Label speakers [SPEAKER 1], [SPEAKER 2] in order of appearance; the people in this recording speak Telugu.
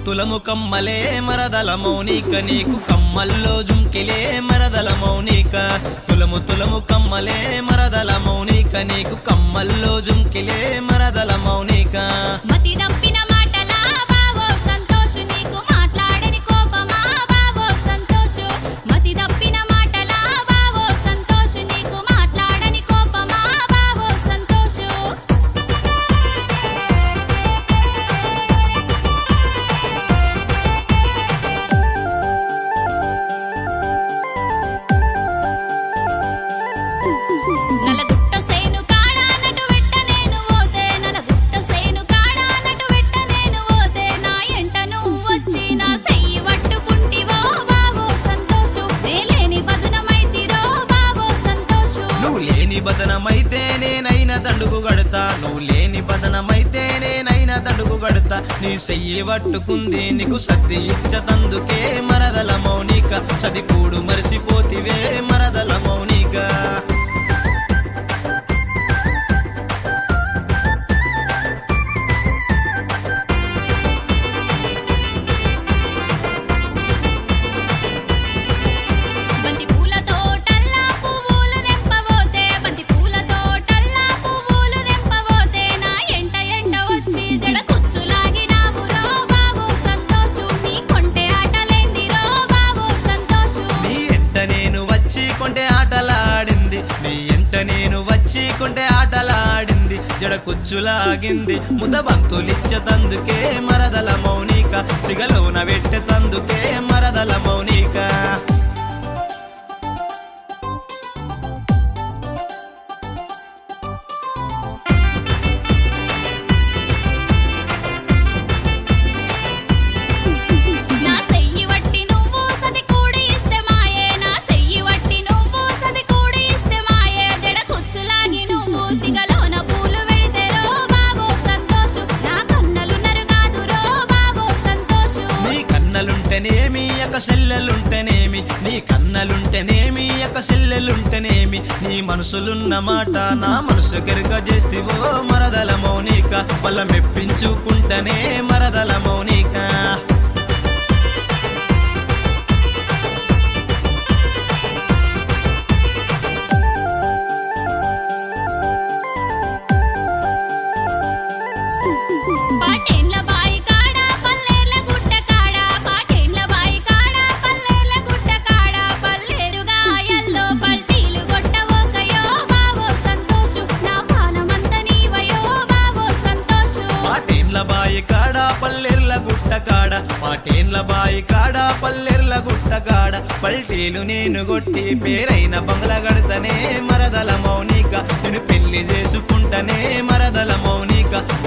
[SPEAKER 1] తులము కమ్మలే మరదల మౌనిక నీకు కమ్మల్లో జుంకిలే మరదల మౌనిక తులము తులము కమ్మలే మరదల మౌనిక నీకు కమ్మల్లో జుంకిలే మరదల మౌనిక
[SPEAKER 2] మతి తప్పిన మాటలా బావో సంతోషు నీకు మాట్లాడని కోపమా బావో సంతోషు మతి తప్పిన మాటలా బావో సంతోషు నీకు మాట్లాడని కోపమా బావో సంతోషు నలగుట్ట సేను కాడా నటు వెట్ట నేను పోతే నలగుట్ట సేను కాడా నటు వెట్ట నేను పోతే నా ఎంట నువ్వు వచ్చి నా సెయ్యి పట్టుకుంటివో బావో సంతోషు నేలేని బదునమైతిరో బావో సంతోషు
[SPEAKER 1] నువ్వు లేని బదనమైతే నేనైనా దండుకు గడతా నువ్వు లేని బదనమైతే నేనైనా దండుకు గడతా నీ చెయ్యి పట్టుకుంది నీకు సత్తి ఇచ్చతందుకే మరదల మౌనిక సది కూడు మరిసిపోతివే మరదల మౌనిక
[SPEAKER 2] బంతి పూలతో టల్లా పువ్వులు తెంపబోతే బంతి పూలతో టల్లా పువ్వులు తెంపబోతే నా ఎంట ఎంట వచ్చి జడ కుచ్చులాగినావురో బాబు సంతోషు నీ కొంటె ఆటలేందిరో బాబు సంతోషు
[SPEAKER 1] నీ ఎంట నేను వచ్చి కొంటే ఆటలాడింది నీ ఎంట నేను వచ్చి కొంటే ఆటలాడింది జడ కుచ్చులాగింది ముద బంతులిచ్చతందుకే మరదల మౌనిక సిగలోన పెట్టెతందుకే మరదల మౌనిక
[SPEAKER 2] నా సెయ్యి వట్టి నువ్వు సది కూడి ఇస్తే మాయే నా సెయ్యి వట్టి నువ్వు సది కూడి ఇస్తే మాయే జడ కుచ్చులాగి నువ్వు సిగలోన పూలు వెడితేరో బాబు సంతోషు నా కన్నలు నరుగాదురో బాబు సంతోషు
[SPEAKER 1] నీ కన్నలుంటేనేమి ఒక సెల్లెలుంటేనేమి నీ కన్నలుంటేనేమి ఒక సెల్లెలుంటేనేమి నీ మనసులున్న మాట నా మనసు గెరుక చేస్తివో మరదల మౌనిక మళ్ళ మెప్పించుకుంటనే మరదల మౌనిక
[SPEAKER 2] పాటేండ్ల బాయి కాడ పల్లేర్ల గుట్ట కాడ పాటేండ్ల బాయి కాడ పల్లేర్ల గుట్ట కాడ పల్లేరు గాయల్లో పల్టీలు గొట్టవోకయో బావో సంతోషు నా పానమంత నీవయో బావో సంతోషు
[SPEAKER 1] పాటేన్ల బాయి కాడ పల్లెర్ల గుట్ట కాడ పాటేన్ల బాయి కాడ పల్లెర్ల గుట్ట కాడ పల్టీలు నేను కొట్టి పేరైన బంగ్లా గడతనే మరదల మౌనిక నేను పెళ్లి చేసుకుంటనే మరదల మౌనిక